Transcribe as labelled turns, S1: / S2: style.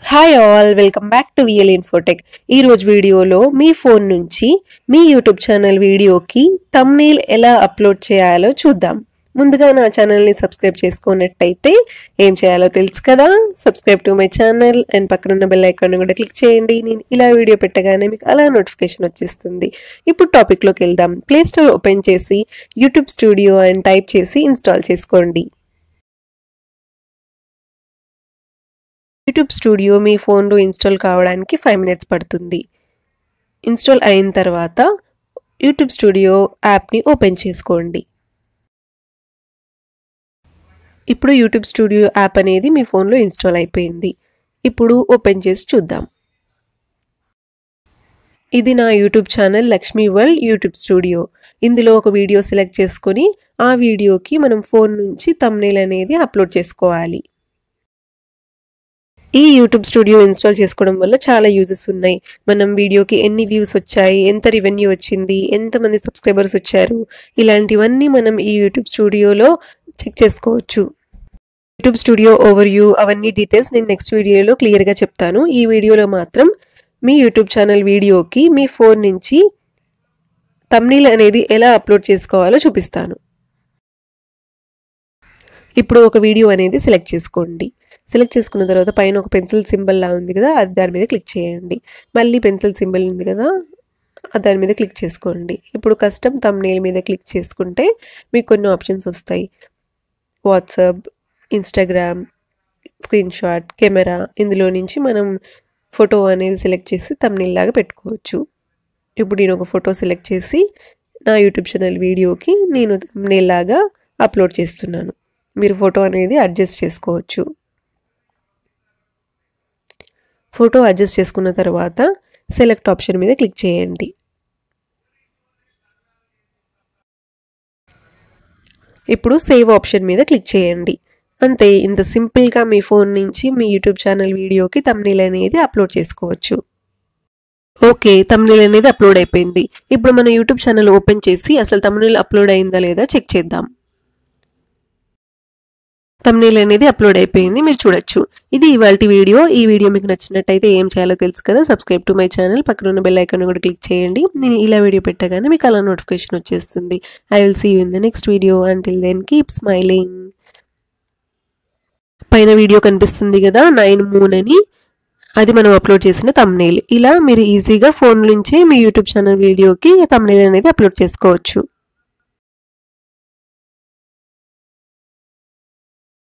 S1: hi all welcome back to VL Infotech ఈ రోజు వీడియోలో మీ ఫోన్ నుంచి మీ యూట్యూబ్ ఛానల్ వీడియోకి తమ్నీల్ ఎలా అప్లోడ్ చేయాలో చూద్దాం ముందుగా నా ఛానల్ని సబ్స్క్రైబ్ చేసుకున్నట్టయితే ఏం చేయాలో తెలుసు కదా subscribe to my channel and పక్కనున్న బెల్ ఐకాన్ కూడా క్లిక్ చేయండి నేను ఇలా వీడియో పెట్టగానే మీకు అలా నోటిఫికేషన్ వచ్చేస్తుంది ఇప్పుడు టాపిక్లోకి వెళ్దాం ప్లే స్టోర్ ఓపెన్ చేసి యూట్యూబ్ స్టూడియో అని టైప్ చేసి ఇన్స్టాల్ చేసుకోండి యూట్యూబ్ స్టూడియో మీ ఫోన్లో ఇన్స్టాల్ కావడానికి ఫైవ్ మినిట్స్ పడుతుంది ఇన్స్టాల్ అయిన తర్వాత యూట్యూబ్ స్టూడియో యాప్ని ఓపెన్ చేసుకోండి ఇప్పుడు యూట్యూబ్ స్టూడియో యాప్ అనేది మీ ఫోన్లో ఇన్స్టాల్ అయిపోయింది ఇప్పుడు ఓపెన్ చేసి చూద్దాం ఇది నా YouTube channel Lakshmi world YouTube Studio ఇందులో ఒక వీడియో సెలెక్ట్ చేసుకొని ఆ వీడియోకి మనం ఫోన్ నుంచి తమ్నేల్ అనేది అప్లోడ్ చేసుకోవాలి ఈ యూట్యూబ్ స్టూడియో ఇన్స్టాల్ చేసుకోవడం వల్ల చాలా యూజెస్ ఉన్నాయి మనం వీడియోకి ఎన్ని వ్యూస్ వచ్చాయి ఎంత రెవెన్యూ వచ్చింది ఎంతమంది సబ్స్క్రైబర్స్ వచ్చారు ఇలాంటివన్నీ మనం ఈ యూట్యూబ్ స్టూడియోలో చెక్ చేసుకోవచ్చు యూట్యూబ్ స్టూడియో ఓవర్ వ్యూ అవన్నీ డీటెయిల్స్ నేను నెక్స్ట్ వీడియోలో క్లియర్గా చెప్తాను ఈ వీడియోలో మాత్రం మీ యూట్యూబ్ ఛానల్ వీడియోకి మీ ఫోన్ నుంచి తమ్నీల్ అనేది ఎలా అప్లోడ్ చేసుకోవాలో చూపిస్తాను ఇప్పుడు ఒక వీడియో అనేది సెలెక్ట్ చేసుకోండి సెలెక్ట్ చేసుకున్న తర్వాత పైన ఒక పెన్సిల్ సింబల్ లా ఉంది కదా అది దాని మీద క్లిక్ చేయండి మళ్ళీ పెన్సిల్ సింబల్ ఉంది కదా దాని మీద క్లిక్ చేసుకోండి ఇప్పుడు కస్టమ్ తమ్నేల్ మీద క్లిక్ చేసుకుంటే మీకు కొన్ని ఆప్షన్స్ వస్తాయి WhatsApp Instagram screenshot camera ఇందులో నుంచి మనం ఫోటో అనేది సెలెక్ట్ చేసి తమ్నేల్ లాగా పెట్టుకోవచ్చు ఇప్పుడు నేను ఒక ఫోటో సెలెక్ట్ చేసి నా యూట్యూబ్ ఛానల్ వీడియోకి నేను తమ్నేల్ లాగా అప్లోడ్ చేస్తున్నాను మీరు ఫోటో అనేది అడ్జస్ట్ చేసుకోవచ్చు ఫోటో అడ్జస్ట్ చేసుకున్న తర్వాత సెలెక్ట్ ఆప్షన్ మీద క్లిక్ చేయండి ఇప్పుడు సేవ్ ఆప్షన్ మీద క్లిక్ చేయండి అంతే ఇంత సింపుల్గా మీ ఫోన్ నుంచి మీ యూట్యూబ్ ఛానల్ వీడియోకి తమ్నీల్ అనేది అప్లోడ్ చేసుకోవచ్చు ఓకే తమ్నీల్ అనేది అప్లోడ్ అయిపోయింది ఇప్పుడు మన యూట్యూబ్ ఛానల్ ఓపెన్ చేసి అసలు తమ్నీల్ అప్లోడ్ అయిందా లేదా చెక్ చేద్దాం తమ్నేల్ అనేది అప్లోడ్ అయిపోయింది మీరు చూడొచ్చు ఇది ఇవాళ వీడియో ఈ వీడియో మీకు నచ్చినట్టయితే ఏం చేయాలో తెలుసు కదా సబ్స్క్రైబ్ టు మై ఛానల్ పక్కన ఉన్న బెల్ ఐకాన్ కూడా క్లిక్ చేయండి నేను ఇలా వీడియో పెట్టగానే మీకు అలా నోటిఫికేషన్ వచ్చేస్తుంది I will see you in the next video until then keep smiling పైన వీడియో కనిపిస్తుంది కదా నైన్ మూన్ అని అది మనం అప్లోడ్ చేసిన తమ్నేల్ ఇలా మీరు ఈజీగా ఫోన్ నుంచే మీ యూట్యూబ్ ఛానల్ వీడియోకి తమ్నేల్ అనేది అప్లోడ్ చేసుకోవచ్చు